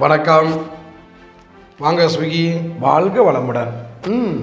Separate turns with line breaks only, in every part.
வணக்கம் வாங்க ஸ்விக்கி
வாழ்க வளமுடன்
ம்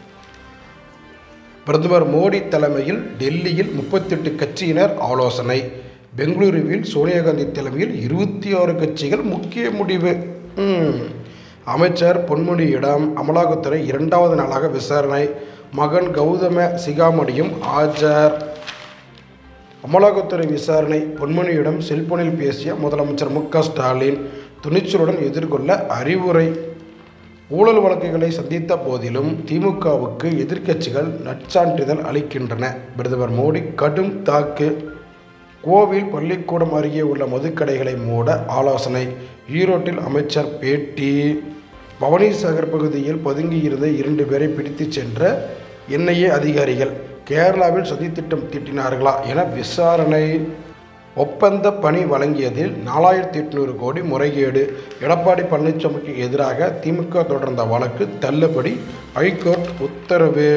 பிரதமர் மோடி தலைமையில் டெல்லியில் முப்பத்தெட்டு கட்சியினர் ஆலோசனை பெங்களூருவில் சோனியா காந்தி தலைமையில் இருபத்தி ஆறு கட்சிகள் முக்கிய முடிவு ம் அமைச்சர் பொன்முடியிடம் அமலாக்கத்துறை இரண்டாவது நாளாக விசாரணை மகன் கௌதம சிகாமணியும் ஆஜர் அமலாக்கத்துறை விசாரணை பொன்முனியிடம் செல்போனில் பேசிய முதலமைச்சர் மு க ஸ்டாலின் துணிச்சலுடன் எதிர்கொள்ள அறிவுரை ஊழல் வழக்குகளை சந்தித்த போதிலும் திமுகவுக்கு எதிர்க்கட்சிகள் நற்சான்றிதழ் அளிக்கின்றன பிரதமர் மோடி கடும் தாக்கு கோவில் பள்ளிக்கூடம் அருகே உள்ள மதுக்கடைகளை மூட ஆலோசனை ஈரோட்டில் அமைச்சர் பேட்டி பவானிசாகர் பகுதியில் பதுங்கியிருந்த இரண்டு பேரை பிடித்துச் சென்ற என்ஐஏ அதிகாரிகள் கேரளாவில் சதித்திட்டம் தீட்டினார்களா என விசாரணை ஒப்பந்த பணி வழங்கியதில் நாலாயிரத்தி எட்நூறு கோடி முறைகேடு எடப்பாடி பழனிசாமிக்கு எதிராக திமுக தொடர்ந்த வழக்கு தள்ளுபடி ஹைகோர்ட் உத்தரவு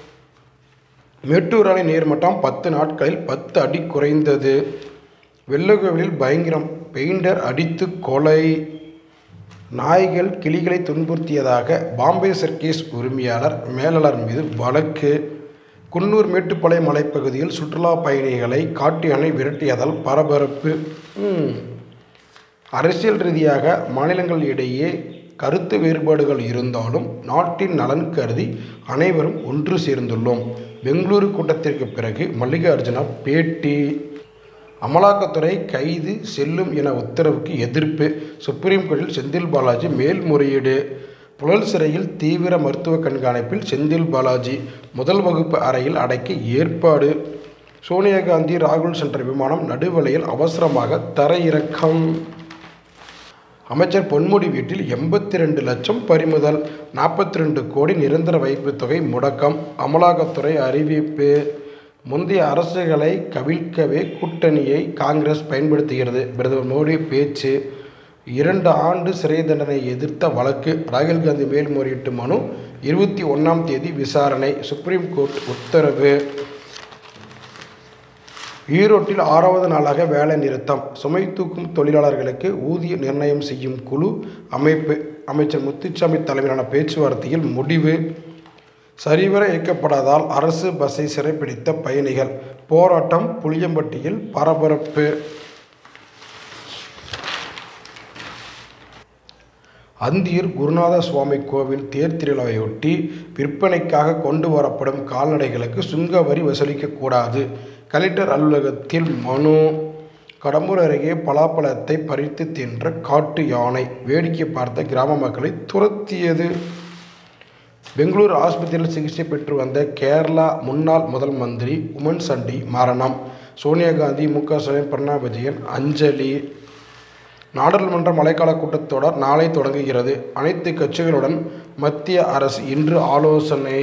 மேட்டூர் அணை நீர்மட்டம் பத்து நாட்களில் பத்து அடி குறைந்தது வெள்ளக்கோவிலில் பயங்கரம் பெயிண்டர் அடித்து கொலை நாய்கள் கிளிகளை துன்புறுத்தியதாக பாம்பே சர்க்கீஸ் உரிமையாளர் மேலாளர் மீது வழக்கு குன்னூர் மேட்டுப்பாளையம் மலைப்பகுதியில் சுற்றுலா பயணிகளை காட்டு யானை விரட்டியதால் பரபரப்பு ம். அரசியல் ரீதியாக மாநிலங்கள் இடையே கருத்து வேறுபாடுகள் இருந்தாலும் நாட்டின் நலன் கருதி அனைவரும் ஒன்று சேர்ந்துள்ளோம் பெங்களூரு கூட்டத்திற்கு பிறகு மல்லிகார்ஜுனா பேட்டி அமலாக்கத்துறை கைது செல்லும் என உத்தரவுக்கு எதிர்ப்பு சுப்ரீம் கோர்ட்டில் செந்தில் பாலாஜி மேல்முறையீடு புழல் சிறையில் தீவிர மருத்துவ கண்காணிப்பில் செந்தில் பாலாஜி முதல் வகுப்பு அறையில் அடைக்க ஏற்பாடு சோனியா காந்தி ராகுல் சென்ற விமானம் நடுவலையில் அவசரமாக தரையிறக்கம் அமைச்சர் பொன்முடி வீட்டில் எண்பத்தி ரெண்டு லட்சம் பறிமுதல் நாற்பத்தி ரெண்டு கோடி நிரந்தர வைப்புத் தொகை முடக்கம் அமலாக்கத்துறை அறிவிப்பு முந்தைய அரசுகளை கவிழ்க்கவே கூட்டணியை காங்கிரஸ் பயன்படுத்துகிறது பிரதமர் மோடி பேச்சு இரண்டு ஆண்டு சிறை தண்டனை எதிர்த்த வழக்கு ராகுல் காந்தி மேல்முறையீட்டு மனு இருபத்தி ஒன்றாம் தேதி விசாரணை சுப்ரீம் கோர்ட் உத்தரவு ஈரோட்டில் ஆறாவது நாளாக வேலை நிறுத்தம் சுமை தூக்கும் தொழிலாளர்களுக்கு ஊதிய நிர்ணயம் செய்யும் குழு அமைப்பு அமைச்சர் முத்துச்சாமி தலைமையிலான பேச்சுவார்த்தையில் முடிவு சரிவர இயக்கப்படாதால் அரசு பஸ்ஸை சிறைப்பிடித்த பயணிகள் போராட்டம் புளியம்பட்டியில் பரபரப்பு அந்தியூர் குருநாத சுவாமி கோவில் தேர் திருவிழாவையொட்டி விற்பனைக்காக கொண்டு வரப்படும் கால்நடைகளுக்கு சுங்க வரி வசூலிக்கக்கூடாது கலெக்டர் அலுவலகத்தில் மனு கடம்பூர் அருகே பலாப்பழத்தை பறித்து தின்ற காட்டு யானை வேடிக்கை பார்த்த கிராம மக்களை துரத்தியது பெங்களூரு ஆஸ்பத்திரியில் சிகிச்சை பெற்று வந்த கேரளா முன்னாள் முதல் மந்திரி உமன் சண்டி மரணம் சோனியா காந்தி மு க ஸ்டாலின் பிரணாப் விஜயன் அஞ்சலி நாடாளுமன்ற மழைக்கால கூட்டத்தொடர் நாளை தொடங்குகிறது அனைத்து கட்சிகளுடன் மத்திய அரசு இன்று ஆலோசனை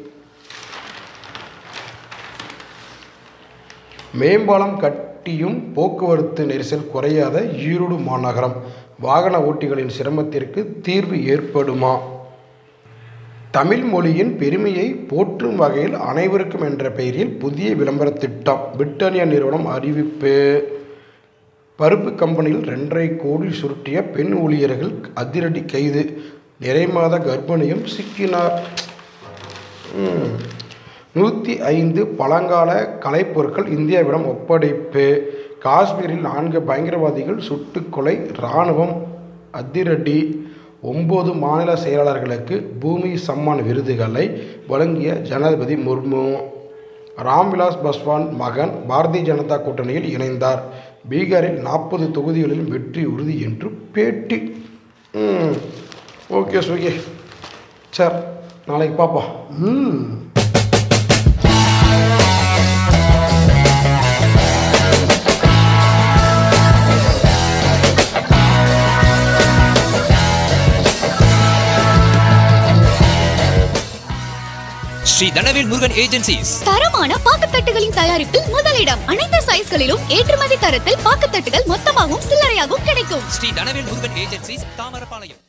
மேம்பாலம் கட்டியும் போக்குவரத்து நெரிசல் குறையாத ஈரோடு மாநகரம் வாகன ஓட்டிகளின் சிரமத்திற்கு தீர்வு ஏற்படுமா தமிழ் மொழியின் பெருமையை போற்றும் வகையில் அனைவருக்கும் என்ற பெயரில் புதிய விளம்பர திட்டம் பிரிட்டானியா நிறுவனம் அறிவிப்பு பருப்பு கம்பெனியில் ரெண்டரை கோடி சுருட்டிய பெண் ஊழியர்கள் அதிரடி கைது நிறைமாத கர்ப்பிணியும் சிக்கினார் ம். நூற்றி ஐந்து பழங்கால கலைப்பொருட்கள் இந்தியாவிடம் ஒப்படைப்பு காஷ்மீரில் நான்கு பயங்கரவாதிகள் சுட்டுக்கொலை இராணுவம் அதிரடி ஒம்பது மாநில செயலாளர்களுக்கு பூமி சம்மான் விருதுகளை வழங்கிய ஜனாதிபதி முர்மு ராம்விலாஸ் பஸ்வான் மகன் பாரதிய ஜனதா கூட்டணியில் இணைந்தார் பீகாரில் நாற்பது தொகுதிகளிலும் வெற்றி உறுதி என்று பேட்டி ம். ஓகே சுகி சார் நாளைக்கு பார்ப்போம்
ம்
ஸ்ரீ தனவேல் முருகன் ஏஜென்சிஸ்
தரமான பாக்குத்தட்டுகளின் தயாரிப்பில் முதலிடம் அனைத்து சைஸ்களிலும் ஏற்றுமதி தரத்தில் பாக்குத்தட்டுகள் மொத்தமாகவும் சில்லறையாகவும் கிடைக்கும்
ஸ்ரீ தனவேல் முருகன் ஏஜென்சிஸ் தாமரபாளையம்